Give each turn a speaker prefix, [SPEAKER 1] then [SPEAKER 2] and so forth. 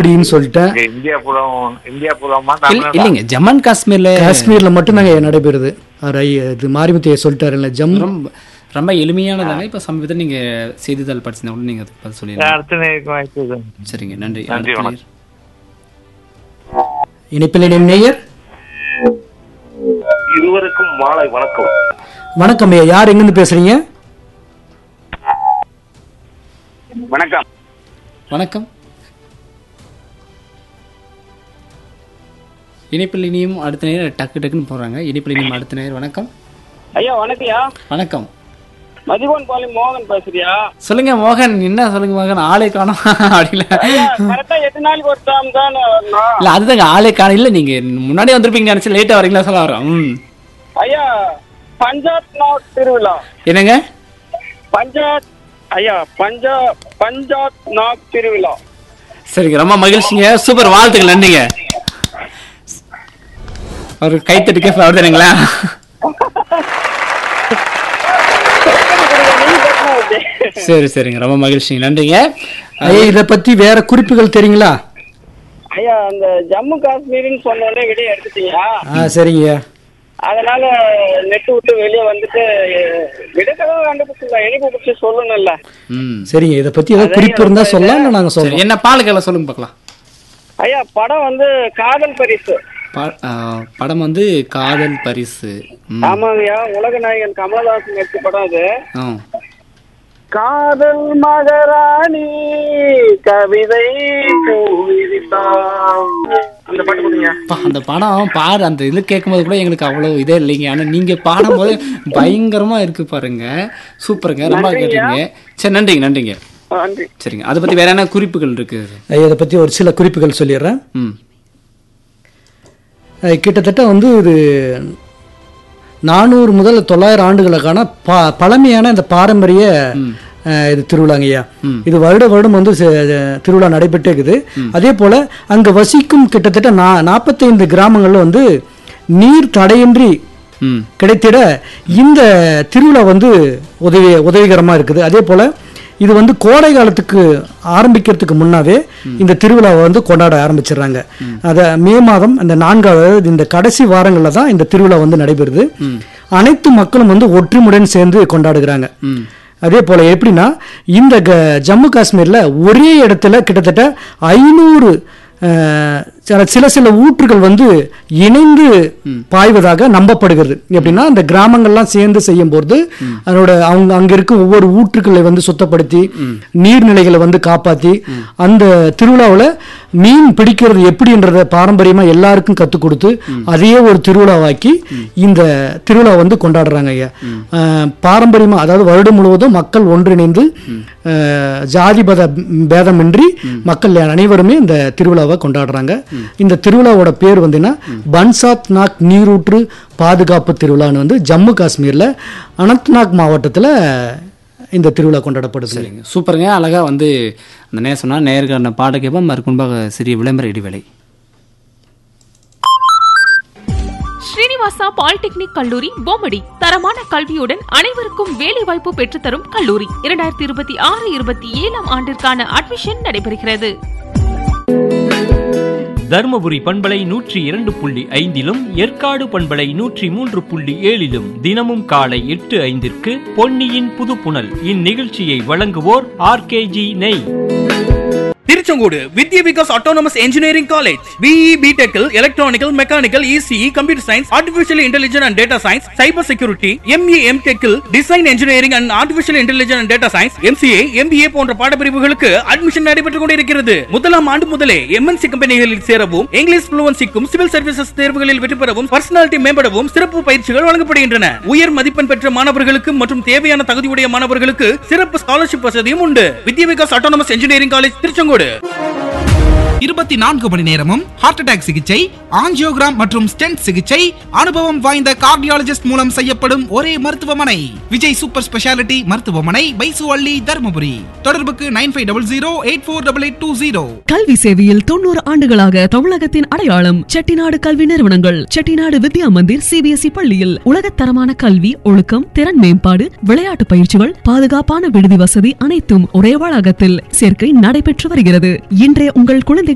[SPEAKER 1] அப்படின்னு சொல்லிட்டேன்
[SPEAKER 2] இங்க இந்தியா புலம் இந்தியா புலமா
[SPEAKER 3] இல்ல-
[SPEAKER 2] தமிழ்நாடு
[SPEAKER 3] இல்லைங்க ஜம்மன் காஷ்மீர்ல
[SPEAKER 1] காஷ்மீர்ல மட்டும் தாங்க நடைபெறுது அவர் ஐ- இது மாரிமுத்தைய சொல்லிட்டாருல்ல ஜம்மு
[SPEAKER 3] ரொம்ப ரொம்ப எளிமையானதாங்க இப்ப சமீபத்தில் நீங்க செய்தித்தாள் படிச்சிருந்தா கூட நீங்க அதுக்கு பதில் சொல்லிடுங்க
[SPEAKER 2] அடுத்த நேருக்கு வாய்ப்பு இது.
[SPEAKER 3] சரிங்க நன்றி
[SPEAKER 2] நன்றி,
[SPEAKER 3] அடுத்த
[SPEAKER 2] வணக்கம்.
[SPEAKER 3] நேயர்.
[SPEAKER 1] இணைப்பில் இணையும் நேயர்
[SPEAKER 4] இருவருக்கும் மாலை வணக்கம்
[SPEAKER 1] வணக்கம் ஐயா யார் எங்கிருந்து பேசுறீங்க
[SPEAKER 4] வணக்கம்
[SPEAKER 3] வணக்கம் இணைப்பில் இனியும் அடுத்த நேரம் டக்கு டக்குன்னு போறாங்க இணைப்பில் இனியும் அடுத்த நேரம் வணக்கம்
[SPEAKER 5] ஐயா வணக்கம்யா
[SPEAKER 3] வணக்கம்
[SPEAKER 5] மதிகோன் பாலி மோகன் பேசுறியா
[SPEAKER 3] சொல்லுங்க மோகன் என்ன சொல்லுங்க மோகன் ஆளே காணோம் அப்படில
[SPEAKER 5] கரெக்டா எட்டு நாளைக்கு ஒரு டைம் தான் வரணும்
[SPEAKER 3] இல்ல அதுதாங்க ஆளே காணோம் இல்ல நீங்க முன்னாடி வந்திருப்பீங்க நினைச்சு லேட்டா வரீங்களா சொல்ல வரோம் ம்.
[SPEAKER 5] ஐயா பஞ்சாப் நாட் திருவிழா
[SPEAKER 3] என்னங்க
[SPEAKER 5] பஞ்சாப் ஐயா பஞ்சாப் பஞ்சாப் நாக் திருவிழா
[SPEAKER 3] சரிங்க ரொம்ப மகிழ்ச்சிங்க சூப்பர் வாழ்த்துக்கள் நன்றிங்க ஒரு கைத்தட்டு கேஸ் வருதுங்களா சரி சரிங்க ரொம்ப மகிழ்ச்சிங்க நன்றிங்க
[SPEAKER 1] ஐயா இத பத்தி வேற குறிப்புகள் தெரியுங்களா
[SPEAKER 5] ஐயா அந்த ஜம்மு காஷ்மீர்னு சொன்னோடனே வெளியே எடுத்துட்டீங்க
[SPEAKER 1] ஆ சரிங்க
[SPEAKER 5] அதனால நெட்டு விட்டு வெளியே வந்துட்டு விடக்கதான் கண்டுபிடிச்சிருந்தா எனக்கு பிடிச்சி சொல்லணும்ல
[SPEAKER 3] ம்
[SPEAKER 1] சரிங்க இத பத்தி ஏதாவது குறிப்பு இருந்தா சொல்லலாம் இல்ல நாங்க
[SPEAKER 3] சரி
[SPEAKER 1] சொல்றோம்
[SPEAKER 3] என்ன பாலுக்கெல்லாம் சொல்லுங்க பார்க்கலாம்
[SPEAKER 5] ஐயா படம் வந்து காதல் பரிசு
[SPEAKER 3] பா- ஆ, படம் வந்து காதல் பரிசு ம்.
[SPEAKER 5] ஆமாங்கய்யா உலக நாயகன் கமலஹாசன் நடிச்ச படம் அது
[SPEAKER 3] ஆ.
[SPEAKER 5] காதல் மகராணி கவிதை பூவிரித்தாம். அந்த பாட்டு கொடுங்க
[SPEAKER 3] அப்பா, அந்த படம் பாரு அந்த இது கேட்கும்போது கூட எங்களுக்கு அவ்வளவு இதே இல்லைங்க ஆனா நீங்க பாடும்போது பயங்கரமா இருக்கு பாருங்க சூப்பருங்க ரொம்ப கேட்டீங்க சரி நன்றிங்க நன்றிங்க
[SPEAKER 5] நன்றி
[SPEAKER 3] சரிங்க அதை பத்தி வேற என்ன குறிப்புகள் இருக்கு
[SPEAKER 1] ஐயா இத பத்தி ஒரு சில குறிப்புகள் சொல்லிடுறேன்
[SPEAKER 3] ம்
[SPEAKER 1] அஹ் கிட்டத்தட்ட வந்து இது நானூறு முதல் தொள்ளாயிரம் ஆண்டுகளுக்கான பா பழமையான இந்த பாரம்பரிய அஹ், இது திருவிழாங்கய்யா இது வருட வருடம் வந்து செ- திருவிழா நடைபெற்றே இருக்குது அதே போல அங்க வசிக்கும் கிட்டத்தட்ட நா நாற்பத்தைந்து கிராமங்கள்ல வந்து நீர் தடையின்றி
[SPEAKER 3] ம்
[SPEAKER 1] கிடைத்திட இந்த திருவிழா வந்து உதவி உதவிகரமா இருக்குது அதே போல இது வந்து கோடை காலத்துக்கு ஆரம்பிக்கிறதுக்கு முன்னாவே இந்த திருவிழாவை வந்து கொண்டாட ஆரம்பிச்சிடுறாங்க அத மே மாதம் அந்த நான்காவது இந்த கடைசி வாரங்கள்ல தான் இந்த திருவிழா வந்து நடைபெறுது அனைத்து மக்களும் வந்து ஒற்றுமையுடன் சேர்ந்து கொண்டாடுகிறாங்க
[SPEAKER 3] ம்
[SPEAKER 1] அதே போல எப்படின்னா இந்த க- ஜம்மு காஷ்மீர்ல ஒரே இடத்துல கிட்டத்தட்ட ஐநூறு சில சில சில ஊற்றுகள் வந்து இணைந்து பாய்வதாக நம்பப்படுகிறது எப்படின்னா இந்த கிராமங்கள்லாம் சேர்ந்து செய்யும் போது அதனோட அவங்க அங்க இருக்கும் ஒவ்வொரு ஊற்றுக்களை வந்து சுத்தப்படுத்தி நீர்நிலைகளை வந்து காப்பாத்தி அந்த திருவிழாவுல மீன் பிடிக்கிறது எப்படின்றத பாரம்பரியமா எல்லாருக்கும் கத்துக் கொடுத்து அதையே ஒரு திருவிழாவாக்கி இந்த திருவிழா வந்து கொண்டாடுறாங்க ஐயா அஹ், பாரம்பரியமா அதாவது வருடம் முழுவதும் மக்கள் ஒன்றிணைந்து அஹ், ஜாதி பத பேதமின்றி மக்கள் அனைவருமே இந்த திருவிழாவை கொண்டாடுறாங்க இந்த திருவிழாவோட பேர் வந்துன்னா பன்சாத் நாக் நீரூற்று பாதுகாப்பு திருவிழான்னு வந்து ஜம்மு காஷ்மீர்ல அனந்த்நாக் மாவட்டத்துல இந்த திருவிழா கொண்டாடப்படுது
[SPEAKER 3] சரிங்க சூப்பருங்க அழகா வந்து அந்த நேரம் சொன்னா நேர்காண பாட கேட்போம் அதற்கு முன்பாக சிறிய விளம்பர இடைவேளை
[SPEAKER 6] ஸ்ரீனிவாசா பாலிடெக்னிக் கல்லூரி பொம்மடி தரமான கல்வியுடன் அனைவருக்கும் வேலைவாய்ப்பு பெற்றுத்தரும் கல்லூரி இரண்டாயிரத்தி இருபத்தி ஆறு இருபத்தி ஏழாம் ஆண்டிற்கான அட்மிஷன் நடைபெறுகிறது
[SPEAKER 7] தருமபுரி பண்பலை நூற்றி இரண்டு புள்ளி ஐந்திலும் ஏற்காடு பண்பலை நூற்றி மூன்று புள்ளி ஏழிலும் தினமும் காலை எட்டு ஐந்திற்கு பொன்னியின் புதுப்புணல் இந்நிகழ்ச்சியை வழங்குவோர் ஆர்கேஜி நெய்
[SPEAKER 8] Tiruchengode Vidya Vikas autonomous engineering college BE பிடெக்கில் electronical mechanical ECE computer science artificial intelligence and data science cyber security ME M டெக்கில் design engineering and artificial intelligence and data science MCA MBA போன்ற பாடப்பிரிவுகளுக்கு அட்மிஷன் நடைபெற்றுக் கொண்டிருக்கிறது முதலாம் ஆண்டு முதலே எம்என்சி கம்பெனிகளில் சேரவும் இங்கிலீஷ் புளுவன்சிக்கும் சிவில் சர்வீசஸ் தேர்வுகளில் வெற்றி பெறவும் பர்சனாலிட்டி மேம்படவும் சிறப்பு பயிற்சிகள் வழங்கப்படுகின்றன உயர் மதிப்பெண் பெற்ற மாணவர்களுக்கு மற்றும் தேவையான தகுதியுடைய மாணவர்களுக்கு சிறப்பு ஸ்காலர்ஷிப் வசதியும் உண்டு Vidya Vikas autonomous engineering college Tiruchengode
[SPEAKER 9] இருபத்தி நான்கு மணி நேரமும் ஹார்ட் அட்டாக் சிகிச்சை ஆஞ்சியோகிராம் மற்றும் ஸ்டென்ட் சிகிச்சை அனுபவம் வாய்ந்த கார்டியாலஜிஸ்ட் மூலம் செய்யப்படும் ஒரே மருத்துவமனை விஜய் சூப்பர் ஸ்பெஷாலிட்டி மருத்துவமனை பைசுவள்ளி தருமபுரி தொடர்புக்கு nine five double zero eight four double eight two zero
[SPEAKER 10] கல்வி சேவையில் தொண்ணூறு ஆண்டுகளாக தமிழகத்தின் அடையாளம் செட்டிநாடு கல்வி நிறுவனங்கள் செட்டிநாடு வித்யா மந்திர் சிபிஎஸ்இ பள்ளியில் உலகத்தரமான கல்வி ஒழுக்கம் திறன் மேம்பாடு விளையாட்டு பயிற்சிகள் பாதுகாப்பான விடுதி வசதி அனைத்தும் ஒரே வளாகத்தில் சேர்க்கை நடைபெற்று வருகிறது இன்றைய உங்கள் குழந்தைகள்